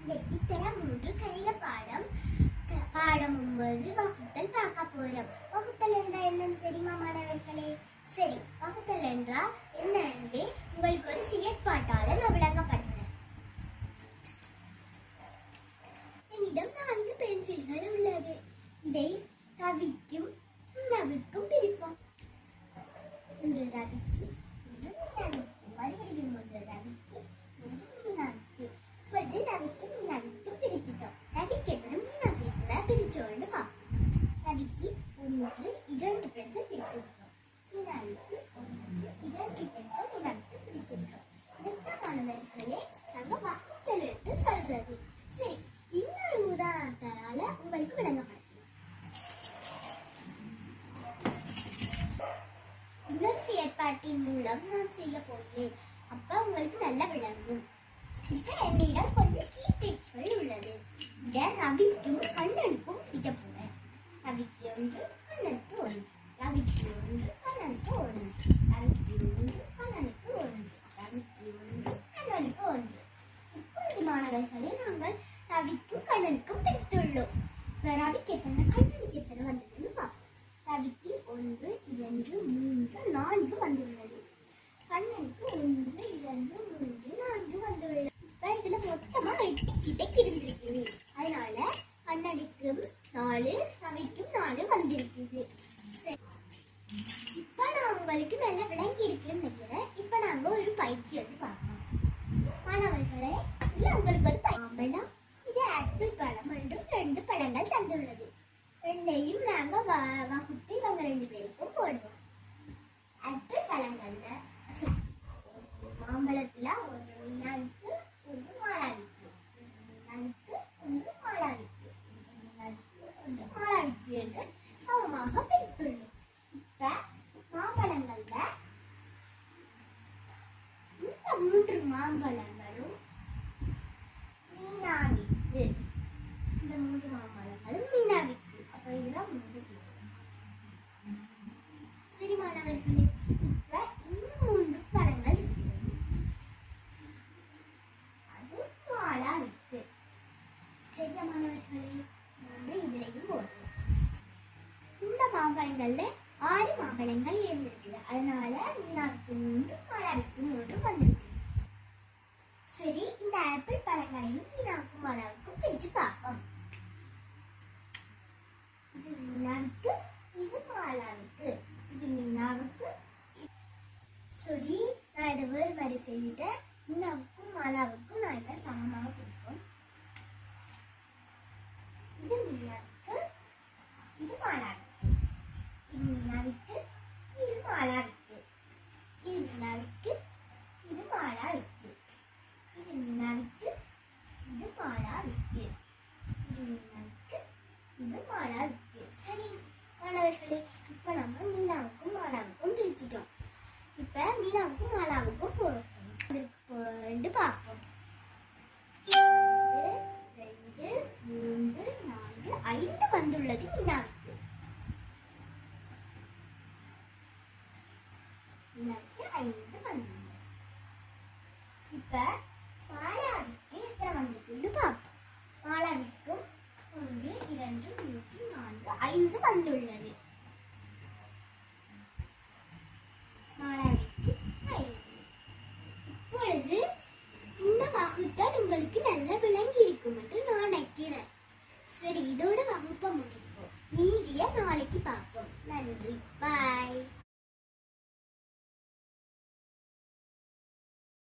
இன்னைக்கு தரம் மூன்று கணித பாடம் க- பாடம் ஒன்பது வகுத்தல் பார்க்க போறோம் வகுத்தல் என்றால் என்னன்னு தெரியுமா மாணவர்களே சரி வகுத்தல் என்றால் என்னன்னு உங்களுக்கு ஒரு செயற்பாட்டால நான் விளங்கப்படுத்துறேன் என்னிடம் நான்கு பென்சில்கள் உள்ளது இதை ரவிக்கும் நவிக்கும் பிரிப்போம் ஒன்று ரவிக்கு ஒன்று மீனாவிக்கு மறுபடியும் ஒன்று ரவிக்கு ஒன்று மீனாவிக்கு இப்பொழுது ரவிக்கு மீனாவிக்கு பிரிச்சுட்டோம் ரவிக்கு எத்தனை மீனாவுக்கு எத்தனை பிரிச்சோன்னு பார்ப்போம் ரவிக்கு ஒன்று இரண்டு பென்சில் பிரிச்சிருக்கோம் மீனாவிக்கு ஒன்று இரண்டு பென்சில் மீனாவிக்கு பிரிச்சிருக்கோம் இதுதான் மாணவர்களே நாங்க வகுத்தல் என்று சொல்றது சரி இன்னொரு உதாரணத்தால உங்களுக்கு விளங்கப்படுத்தலாம் உணர்ச்சி ஏற்பாட்டின் மூலம் நான் செய்ய போகிறேன் அப்ப உங்களுக்கு நல்லா விளங்கும் இப்ப என்னிடம் கொஞ்சம் கீர்த்திகள் உள்ளது இத ரவிக்கும் கண்ணனுக்கும் பிடிக்க போறேன் ரவிக்கு ஒன்று கண்ணனுக்கு ஒன்று ரவிக்கு ஒன்று கண்ணனுக்கு ஒன்று ரவிக்கு ஒன்று கண்ணனுக்கு ஒன்று ரவிக்கு ஒன்று கண்ணனுக்கு ஒன்று இப்பொழுது மாணவர்களே நாங்கள் ரவிக்கும் கண்ணனுக்கும் பிடித்துள்ளோம் இப்ப ரவிக்கு எத்தனை கண்ணனுக்கு எத்தனை வந்ததுன்னு பார்ப்போம் ரவிக்கு ஒன்று இரண்டு மூன்று நான்கு வந்துள்ளது கண்ணனுக்கு ஒன்று இரண்டு மூன்று நான்கு வந்துள்ளது இப்ப இதுல மொத்தமா எட்டு கிட்டக்கு இருந்திருக்குது அதனால கண்ணனுக்கும் நாலு ரவிக்கும் நாலு வந்திருக்குது சரி. இப்ப நான் உங்களுக்கு நல்லா விளங்கி இருக்குன்னு நினைக்கிறேன் இப்ப நாங்க ஒரு பயிற்சி வந்து பார்க்கலாம் மாணவர்களே இல்ல உங்களுக்கு ஒரு ப- மாம்பழம் இது ஆப்பிள் பழம் என்றும் ரெண்டு பழங்கள் தந்துள்ளது ரெண்டையும் நாங்க வ- வகுத்து இவங்க ரெண்டு பேருக்கும் போடுவோம் ஆப்பிள் பழங்கள்ல சு- மாம்பழத்துல ஒரு மீனாவுக்கு ஒன்று மாளாவிக்கு ஒரு மீனாவுக்கு ஒன்று மாளாவிக்கு ஒரு மீனாவுக்கு ஒன்று மாளாவிக்கு என்று சமமாக பிரித்துள்ளோம் இப்ப மாம்பழங்கள்ல இந்த மூன்று மாம்பழங்களும் மீனாவிக்கு இந்த மூன்று மாம்பழங்களும் மீனாவிக்கு அப்ப இதுல மூன்று பிரிக்கும். சரி மாணவர்களே இப்ப இன்னும் மூன்று பழங்கள் இருக்கிறது அது மாளாவிக்கு சரியா மாணவர்களே மூன்று இதுலையும் போடுவோம் இந்த மாம்பழங்கள்ல ஆறு மாம்பழங்கள் இருந்திருக்குது அதனால மீனாவுக்கு மூன்று மாளாவிக்கு மூன்று வந்திருக்கு சரி இந்த ஆப்பிள் பழங்களையும் மீனாவுக்கும் மாளாவுக்கும் பிரிச்சு பார்ப்போம் இது மீனாவுக்கு இது மாளாவுக்கு இது மீனாவுக்கு சரி நான் இதை வேறு மாதிரி செய்துட்டேன் மீனாவுக்கும் மாலாவுக்கும் நான் இதை சமமாக பிரிப்போம் இது மீனாவுக்கு இது மாலாவுக்கு இது மீனாவுக்கு இது மாலாவுக்கு இது மீனாவுக்கு இது மாலாவுக்கு இது மீனாவுக்கு இது மாலாவுக்கு இது மீனாவுக்கு இது மாலாவுக்கு சரி மாணவர்களே இப்ப நம்ம மீனாவுக்கும் மாலாவுக்கும் பிரிச்சுட்டோம் இப்ப மீனாவுக்கும் மாலாவுக்கும் போட்டு பார்ப்போம் ஒன்று, ரெண்டு மூன்று நான்கு ஐந்து வந்துள்ளது மீனாவுக்கு மீனாவுக்கு ஐந்து வந்துள்ளது இப்ப மாலாவுக்கு எத்தனை வந்திருக்குன்னு பார்ப்போம் மாலாவுக்கும் ஒன்று இரண்டு மூன்று நான்கு ஐந்து வந்துள்ளது மாலாவிற்கு ஐந்து இப்பொழுது இந்த வகுத்தால் உங்களுக்கு நல்ல விளங்கி இருக்கும் என்று நான் நினைக்கிறேன் சரி இதோட வகுப்பை முடிப்போம் மீதிய நாளைக்கு பார்ப்போம் நன்றி பாய்